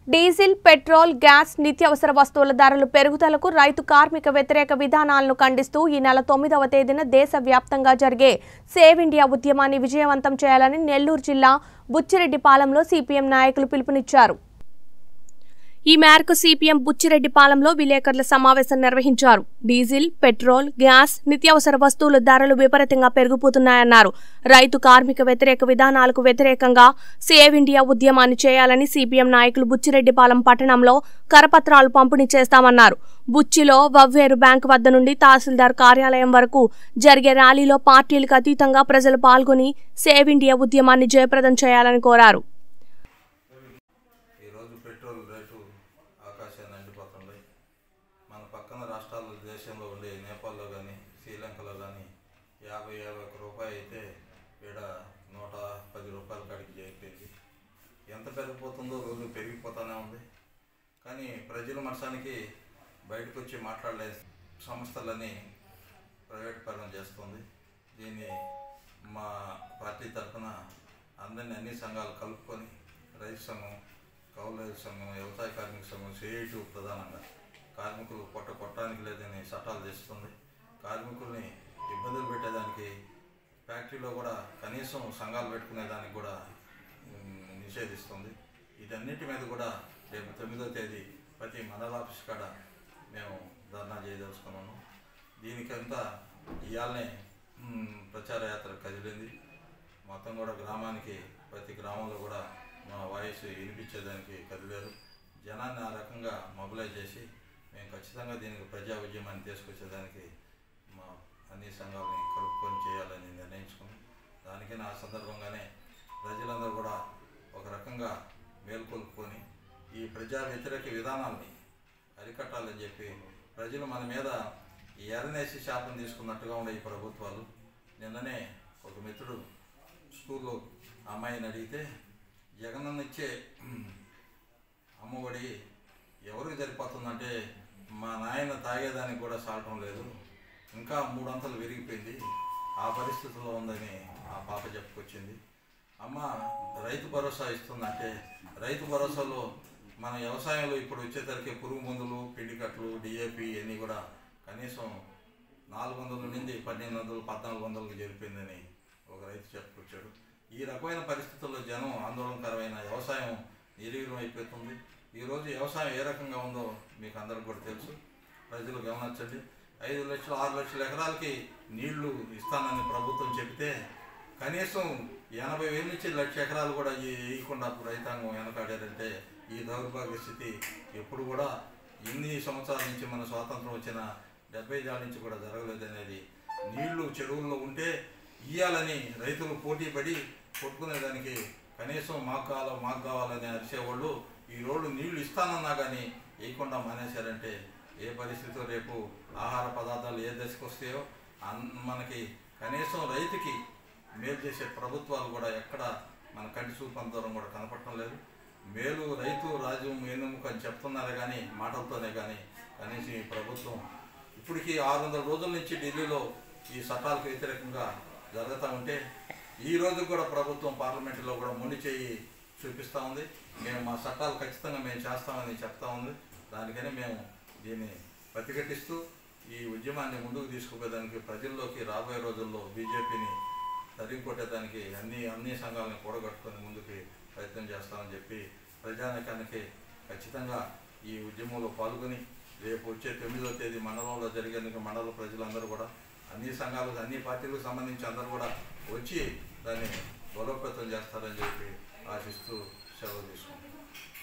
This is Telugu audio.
డీజిల్ పెట్రోల్ గ్యాస్ నిత్యావసర వస్తువుల ధరలు పెరుగుదలకు రైతు కార్మిక వ్యతిరేక విధానాలను ఖండిస్తూ ఈ నెల తొమ్మిదవ తేదీన దేశవ్యాప్తంగా జరిగే సేవ్ ఇండియా ఉద్యమాన్ని విజయవంతం చేయాలని నెల్లూరు జిల్లా బుచ్చిరెడ్డిపాలెంలో సిపిఎం నాయకులు పిలుపునిచ్చారు ఈ మేరకు సిపిఎం బుచ్చిరెడ్డిపాలెంలో విలేకరుల సమావేశం నిర్వహించారు డీజిల్ పెట్రోల్ గ్యాస్ నిత్యావసర వస్తువుల ధరలు విపరీతంగా పెరిగిపోతున్నాయన్నారు రైతు కార్మిక వ్యతిరేక విధానాలకు వ్యతిరేకంగా సేవ్ ఇండియా ఉద్యమాన్ని చేయాలని సిపిఎం నాయకులు బుచ్చిరెడ్డిపాలెం పట్టణంలో కరపత్రాలు పంపిణీ చేస్తామన్నారు బుచ్చిలో వవ్వేరు బ్యాంక్ వద్ద నుండి తహసీల్దార్ కార్యాలయం వరకు జరిగే ర్యాలీలో పార్టీలకు అతీతంగా ప్రజలు పాల్గొని సేవ్ ఇండియా ఉద్యమాన్ని జయప్రదం చేయాలని కోరారు ఈరోజు పెట్రోల్ రేటు ఆకాశాన్ని అంటిపోతుంది మన పక్కన రాష్ట్రాల దేశంలో ఉండే నేపాల్లో కానీ శ్రీలంకలో కానీ యాభై యాభై ఒక్క రూపాయి అయితే ఈడ నూట పది రూపాయల కాడికి చేరిపోయింది ఎంత పెరిగిపోతుందో రోజు పెరిగిపోతూనే ఉంది కానీ ప్రజల మనసానికి బయటకు వచ్చి మాట్లాడలే సంస్థలని ప్రైవేట్ పరం చేస్తుంది దీన్ని మా పార్టీ తరఫున అందరినీ అన్ని సంఘాలు కలుపుకొని రైతు సంఘం కౌలు రైతు సంఘం వ్యవసాయ కార్మిక సంఘం సిఐటు ప్రధానంగా కార్మికులు పొట్ట కొట్టడానికి లేదని చట్టాలు తెస్తుంది కార్మికుల్ని ఇబ్బందులు పెట్టేదానికి ఫ్యాక్టరీలో కూడా కనీసం సంఘాలు పెట్టుకునేదానికి కూడా ఉమ్, నిషేధిస్తుంది వీటన్నిటి మీద కూడా రేపు తొమ్మిదో తేదీ ప్రతి మండల ఆఫీస్ కాడ మేము ధర్నా చేయదలుచుకున్నాము దీనికంతా ఇవాళనే ఉమ్, ప్రచార యాత్ర కదిలింది మొత్తం కూడా గ్రామానికి ప్రతి గ్రామంలో కూడా మా వాయిస్ వినిపించేదానికి కదిలేరు జనాన్ని ఆ రకంగా మొబిలైజ్ చేసి మేము ఖచ్చితంగా దీనికి ప్రజా ఉద్యమాన్ని తీసుకొచ్చేదానికి మా అన్ని సంఘాలని కలుపుకొని చేయాలని నిర్ణయించుకున్నాం దానికని ఆ సందర్భంగానే ప్రజలందరూ కూడా ఒక రకంగా మేల్కొల్పుకొని ఈ ప్రజా వ్యతిరేక విధానాల్ని అరికట్టాలని చెప్పి ప్రజలు మన మీద ఈ ఎర్రనేసి శాపం తీసుకున్నట్టుగా ఉండే ఈ ప్రభుత్వాలు నిన్ననే ఒక మిత్రుడు స్కూల్లో అమ్మాయిని అడిగితే జగనన్న ఇచ్చే అమ్మఒడి ఎవరికి సరిపోతుందంటే మా నాయన తాగేదానికి కూడా సాలటం లేదు ఇంకా మూడంతలు విరిగిపోయింది ఆ పరిస్థితిలో ఉందని ఆ పాప చెప్పుకొచ్చింది అమ్మ రైతు భరోసా ఇస్తుందంటే రైతు భరోసాలో మన వ్యవసాయంలో ఇప్పుడు వచ్చేసరికి పురుగు మందులు పిండికట్లు డిఏపి ఇవన్నీ కూడా కనీసం నాలుగు వందల నుండి పన్నెండు వందలు పద్నాలుగు వందలకు జరిపిందని ఒక రైతు చెప్పుకొచ్చాడు ఈ రకమైన పరిస్థితుల్లో జనం ఆందోళనకరమైన వ్యవసాయం నిర్వీర్యం అయిపోతుంది ఈరోజు వ్యవసాయం ఏ రకంగా ఉందో మీకు అందరికి కూడా తెలుసు ప్రజలు గమనించండి ఐదు లక్షలు ఆరు లక్షల ఎకరాలకి నీళ్లు ఇస్తానని ప్రభుత్వం చెబితే కనీసం ఎనభై వేల నుంచి లక్ష ఎకరాలు కూడా ఈ- వేయకుండా రైతాంగం వెనకాడారంటే ఈ దౌర్భాగ్య స్థితి ఎప్పుడు కూడా ఇన్ని సంవత్సరాల నుంచి మన స్వాతంత్రం వచ్చిన డెబ్బై ఏళ్ళ నుంచి కూడా జరగలేదనేది నీళ్లు చెరువుల్లో ఉంటే ఇయ్యాలని రైతులు పోటీ పడి కొట్టుకునేదానికి కనీసం మాకు కావాలి మాకు కావాలని అరిచేవాళ్ళు ఈ రోడ్డు నీళ్లు ఇస్తానన్నా కానీ వేయకుండా మానేశారంటే ఏ పరిస్థితిలో రేపు ఆహార పదార్థాలు ఏ దశకు వస్తాయో అన్- మనకి కనీసం రైతుకి మేలు చేసే ప్రభుత్వాలు కూడా ఎక్కడ మన కంటి చూపు దూరం కూడా కనపడటం లేదు మేలు రైతు రాజు మేనుముక అని చెప్తున్నారు కానీ మాటలతోనే కానీ కనీసం ఈ ప్రభుత్వం ఇప్పటికీ ఆరు వందల రోజుల నుంచి ఢిల్లీలో ఈ చట్టాలకు వ్యతిరేకంగా జరుగుతూ ఉంటే ఈ రోజు కూడా ప్రభుత్వం పార్లమెంటులో కూడా మొండి చేయి చూపిస్తూ ఉంది మేము మా చట్టాలు ఖచ్చితంగా మేము చేస్తామని చెప్తా ఉంది దానికని మేము దీన్ని ప్రతిఘటిస్తూ ఈ ఉద్యమాన్ని ముందుకు తీసుకుపోయేదానికి ప్రజల్లోకి రాబోయే రోజుల్లో బీజేపీని తరిగి కొట్టేదానికి అన్ని అన్ని సంఘాలను కూడగట్టుకొని ముందుకు ప్రయత్నం చేస్తామని చెప్పి ప్రజానికానికి ఖచ్చితంగా ఈ ఉద్యమంలో పాల్గొని రేపు వచ్చే తొమ్మిదో తేదీ మండలంలో జరిగేందుకు మండల ప్రజలందరూ కూడా అన్ని సంఘాలకు అన్ని పార్టీలకు సంబంధించి అందరూ కూడా వచ్చి దాన్ని బలోపేతం చేస్తారని చెప్పి ఆశిస్తూ సెలవు తీసుకుంటాం